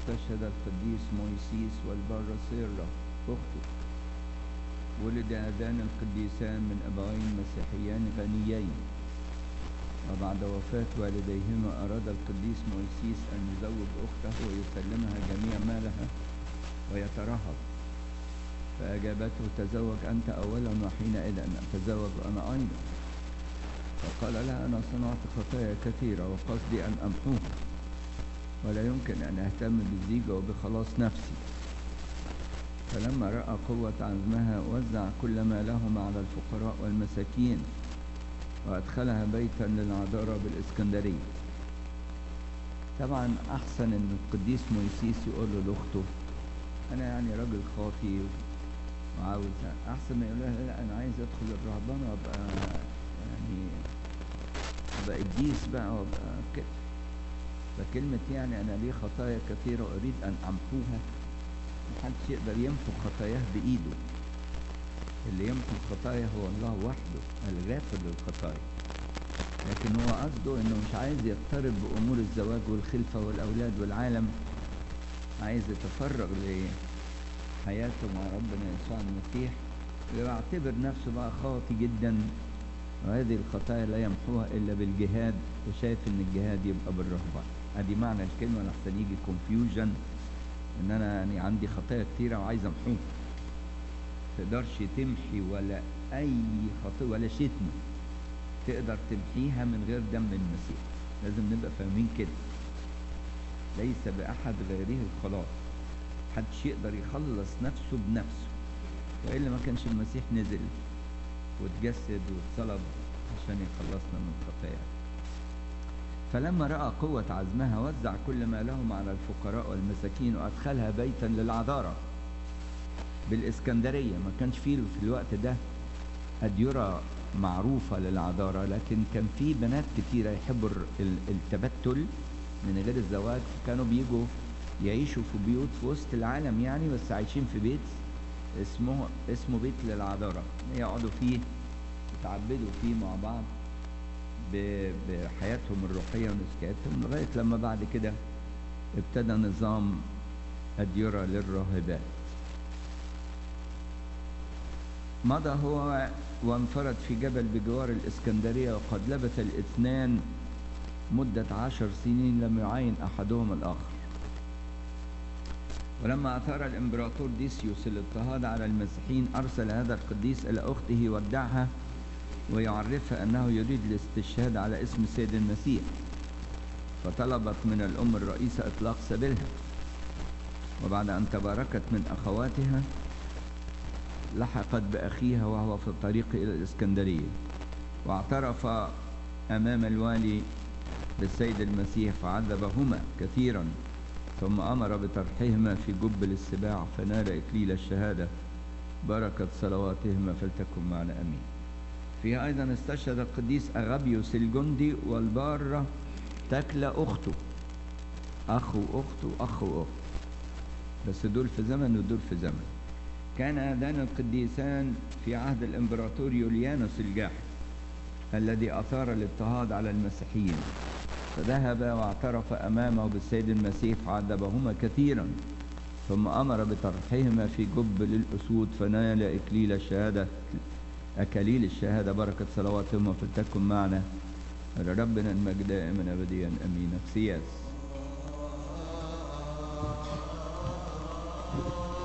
استشهد القديس مويسيس والبارة سيرة أخته ولد هذان القديسان من أبوين مسيحيان غنيين وبعد وفاة والديهما أراد القديس مويسيس أن يزوج أخته ويسلمها جميع مالها ويترهب فأجابته تزوج أنت أولا وحينئذ أن أتزوج أنا أيضا فقال لها أنا صنعت خطايا كثيرة وقصدي أن أمحوها ولا يمكن أن أهتم بالزيجة وبخلاص نفسي فلما رأى قوة عزمها وزع كل ما لهم على الفقراء والمساكين وأدخلها بيتا للعذارى بالإسكندرية طبعا أحسن إن القديس مويسيس يقول له لأخته أنا يعني راجل خاطي وعاوز أحسن ما يقول لها لا أنا عايز أدخل الرهبنة وأبقى يعني أبقى قديس بقى وأبقى كده فكلمة يعني أنا لي خطايا كثيرة وأريد أن أمحوها محدش يقدر يمحو خطاياه بإيده اللي يمحو الخطايا هو الله وحده الغافر للخطايا لكن هو قصده انه مش عايز يقترب بامور الزواج والخلفه والاولاد والعالم عايز يتفرغ لحياته مع ربنا يسوع المسيح ويعتبر نفسه بقى خاطي جدا وهذه الخطايا لا يمحوها الا بالجهاد وشايف ان الجهاد يبقى بالرهبه ادي معنى الكلمه لحسن يجي كونفيوجن ان انا يعني عندي خطايا كتيره وعايز امحوها تقدرش تمحي ولا اي خطيئه ولا شتم تقدر تمحيها من غير دم المسيح لازم نبقى فاهمين كده ليس باحد غيره الخلاص محدش يقدر يخلص نفسه بنفسه والا ما كانش المسيح نزل واتجسد واتصلب عشان يخلصنا من خطايانا فلما راى قوه عزمها وزع كل ما لهم على الفقراء والمساكين وادخلها بيتا للعذارى بالإسكندرية ما كانش فيه في الوقت ده أديرة معروفة للعذارى لكن كان في بنات كتيرة يحبوا التبتل من غير الزواج كانوا بيجوا يعيشوا في بيوت في وسط العالم يعني بس عايشين في بيت اسمه اسمه بيت للعذارى يقعدوا فيه يتعبدوا فيه مع بعض بحياتهم الروحية ونسكاتهم لغاية لما بعد كده ابتدى نظام أديرة للراهبات مضى هو وانفرد في جبل بجوار الإسكندرية وقد لبث الاثنان مدة عشر سنين لم يعاين أحدهما الآخر ولما أثار الإمبراطور ديسيوس الاضطهاد على المسيحيين أرسل هذا القديس إلى أخته ودعها ويعرفها أنه يريد الاستشهاد على اسم سيد المسيح فطلبت من الأم الرئيسة إطلاق سبيلها وبعد أن تباركت من أخواتها لحقت بأخيها وهو في الطريق إلى الإسكندرية واعترف أمام الوالي بالسيد المسيح فعذبهما كثيرا ثم أمر بطرحهما في جب للسباع فنال إكليل الشهادة بركة صلواتهما فلتكن معنا أمين فيها أيضا استشهد القديس أغابيوس الجندي والبارة تكلى أخته أخ وأخته أخ وأخت بس دول في زمن ودول في زمن كان هذان القديسان في عهد الإمبراطور يوليانوس الجاحد الذي أثار الاضطهاد على المسيحيين فذهب واعترف أمامه بالسيد المسيح فعذبهما كثيرا ثم أمر بطرحهما في جب للأسود فنال إكليل الشهادة أكاليل الشهادة بركة صلواتهما فلتكن معنا لربنا المجد دائما أبديا أمين سياس